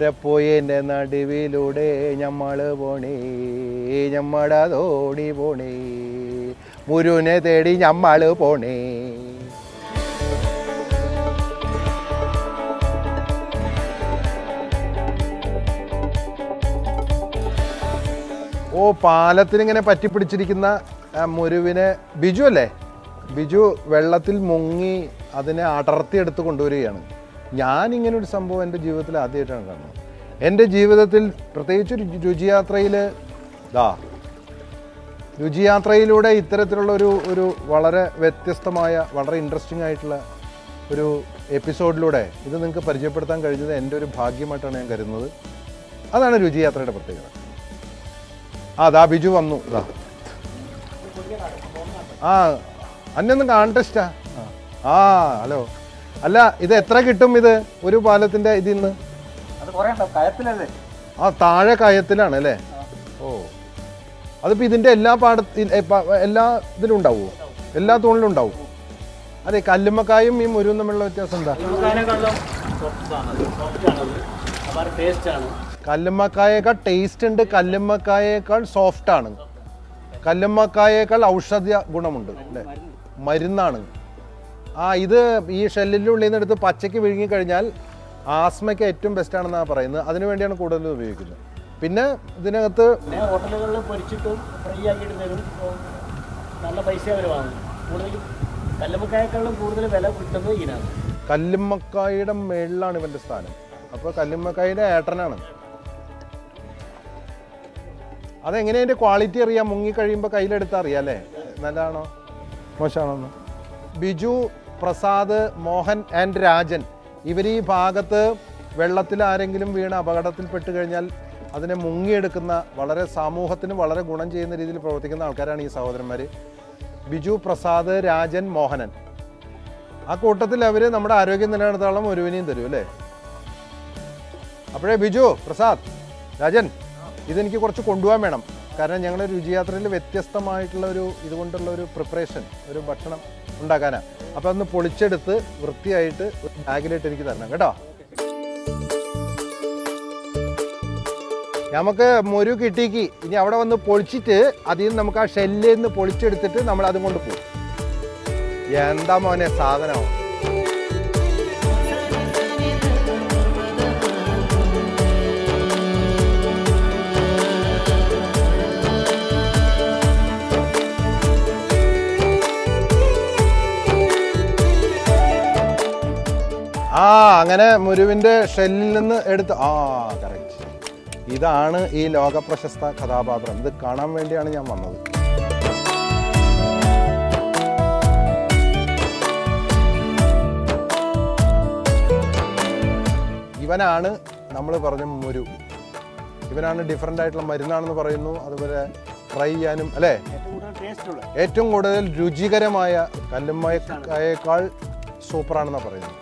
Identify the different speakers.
Speaker 1: ചോരപ്പോയൻ്റെ നടുവിലൂടെ ഞമ്മള് പോണേ ഞമ്മടതോടി പോണേ മുരുനെ തേടി ഞമ്മള് പോണേ ഓ പാലത്തിനിങ്ങനെ പറ്റിപ്പിടിച്ചിരിക്കുന്ന ആ മുരുവിനെ ബിജു അല്ലേ ബിജു വെള്ളത്തിൽ മുങ്ങി അതിനെ അടർത്തിയെടുത്ത് കൊണ്ടുവരികയാണ് ഞാൻ ഇങ്ങനെ ഒരു സംഭവം എൻ്റെ ജീവിതത്തിൽ ആദ്യമായിട്ടാണ് കാണുന്നത് എൻ്റെ ജീവിതത്തിൽ പ്രത്യേകിച്ച് ഒരു രുചിയാത്രയിൽ ദാ രുചിയാത്രയിലൂടെ ഇത്തരത്തിലുള്ള ഒരു ഒരു വളരെ വ്യത്യസ്തമായ വളരെ ഇൻട്രസ്റ്റിംഗ് ആയിട്ടുള്ള ഒരു എപ്പിസോഡിലൂടെ ഇത് നിങ്ങൾക്ക് പരിചയപ്പെടുത്താൻ കഴിഞ്ഞത് എൻ്റെ ഒരു ഭാഗ്യമായിട്ടാണ് ഞാൻ കരുതുന്നത് അതാണ് രുചിയാത്രയുടെ പ്രത്യേകത ആ ദാ ബിജു വന്നു ദാ ആ അന്നൊന്നും കാണട്ടെസ്റ്റാ ആ ഹലോ അല്ല ഇത് എത്ര കിട്ടും ഇത് ഒരു പാലത്തിന്റെ ഇതിൽ നിന്ന്
Speaker 2: അത് കുറേ ഉണ്ടാവും കയത്തിലല്ലേ
Speaker 1: ആ താഴെ കയത്തിലാണ് അല്ലേ ഓ അതിപ്പോ ഇതിന്റെ എല്ലാ പാടത്തിൽ എല്ലാ ഇതിലും ഉണ്ടാവുമോ എല്ലാ തൂണിലും ഉണ്ടാവും അതെ കല്ലുമ്മക്കായും ഈ മുരുവും തമ്മിലുള്ള വ്യത്യാസം എന്താ
Speaker 2: നമുക്കതിനേക്കാളും സോഫ്റ്റാണത് സോഫ്റ്റാണത് അപ്പോൾ ടേസ്റ്റാണ്
Speaker 1: കല്ലുമ്മക്കായേക്കാൾ ടേസ്റ്റ് ഉണ്ട് കല്ലുമ്മക്കായേക്കാൾ സോഫ്റ്റ് ആണ് കല്ലുമ്മക്കായേക്കാൾ ഔഷധ ഗുണമുണ്ട് അല്ലേ മരുന്നാണ് ആ ഇത് ഈ ഷെല്ലിൻ്റെ ഉള്ളിൽ നിന്ന് എടുത്ത് പച്ചയ്ക്ക് വിഴുങ്ങി കഴിഞ്ഞാൽ ആസ്മയ്ക്ക് ഏറ്റവും ബെസ്റ്റ് ആണെന്നാണ് പറയുന്നത് അതിനു വേണ്ടിയാണ് കൂടുതൽ ഉപയോഗിക്കുന്നത് പിന്നെ ഇതിനകത്ത്
Speaker 2: പിന്നെ ഹോട്ടലുകളിൽ പൊരിച്ചിട്ടും ഫ്രൈ ആക്കിയിട്ട് തരും അപ്പോൾ നല്ല പൈസ അവർ വാങ്ങും കൂടുതൽ കല്ലുമ്മക്കായേക്കാളും കൂടുതൽ വില കിട്ടുന്നത് ഇതിനാണ്
Speaker 1: കല്ലുമ്മക്കായുടെ മേളിലാണ് ഇവന്റെ സ്ഥാനം അപ്പോൾ കല്ലുമ്മക്കായുടെ ഏട്ടനാണ് അതെങ്ങനെ അതിന്റെ ക്വാളിറ്റി അറിയാം മുങ്ങി കഴിയുമ്പോൾ കയ്യിലെടുത്ത് അറിയാം അല്ലേ നല്ലതാണോ മോശമാണോ ബിജു പ്രസാദ് മോഹൻ ആൻഡ് രാജൻ ഇവർ ഈ ഭാഗത്ത് വെള്ളത്തിൽ ആരെങ്കിലും വീണ് അപകടത്തിൽപ്പെട്ട് കഴിഞ്ഞാൽ അതിനെ മുങ്ങിയെടുക്കുന്ന വളരെ സമൂഹത്തിന് വളരെ ഗുണം ചെയ്യുന്ന രീതിയിൽ പ്രവർത്തിക്കുന്ന ആൾക്കാരാണ് ഈ സഹോദരന്മാർ ബിജു പ്രസാദ് രാജൻ മോഹനൻ ആ കൂട്ടത്തിൽ അവർ നമ്മുടെ ആരോഗ്യം നിലനിർത്താനുള്ള ഒരുവിനെയും തരും അല്ലേ അപ്പോഴേ ബിജു പ്രസാദ് രാജൻ ഇതെനിക്ക് കുറച്ച് കൊണ്ടുപോകാൻ വേണം കാരണം ഞങ്ങളുടെ രുചിയാത്രയിൽ വ്യത്യസ്തമായിട്ടുള്ള ഒരു ഇതുകൊണ്ടുള്ള ഒരു പ്രിപ്പറേഷൻ ഒരു ഭക്ഷണം ഉണ്ടാക്കാനാണ് അപ്പോൾ അതൊന്ന് പൊളിച്ചെടുത്ത് വൃത്തിയായിട്ട് ഒരു ബാഗിലിട്ട് എനിക്ക് തരണം കേട്ടോ നമുക്ക് മുരു കിട്ടിക്ക് ഇനി അവിടെ വന്ന് പൊളിച്ചിട്ട് അതിൽ നിന്ന് നമുക്ക് ആ ഷെല്ലിൽ നിന്ന് പൊളിച്ചെടുത്തിട്ട് നമ്മൾ അതും കൊണ്ട് പോകും എന്താ മോനെ സാധനം ആ അങ്ങനെ മുരുവിന്റെ ഷെല്ലിൽ നിന്ന് എടുത്ത് ആ കറക്റ്റ് ഇതാണ് ഈ ലോക പ്രശസ്ത കഥാപാത്രം ഇത് കാണാൻ വേണ്ടിയാണ് ഞാൻ വന്നത് ഇവനാണ് നമ്മൾ പറഞ്ഞ മുരു ഇവനാണ് ഡിഫറെൻ്റ് ആയിട്ടുള്ള മരുന്നാണെന്ന് പറയുന്നു അതുപോലെ ട്രൈ ചെയ്യാനും അല്ലേ
Speaker 2: ഏറ്റവും കൂടുതൽ ടേസ്റ്റുള്ള
Speaker 1: ഏറ്റവും കൂടുതൽ രുചികരമായ കല്ലുമ്മയേക്കാൾ സൂപ്പറാണെന്നാണ് പറയുന്നത്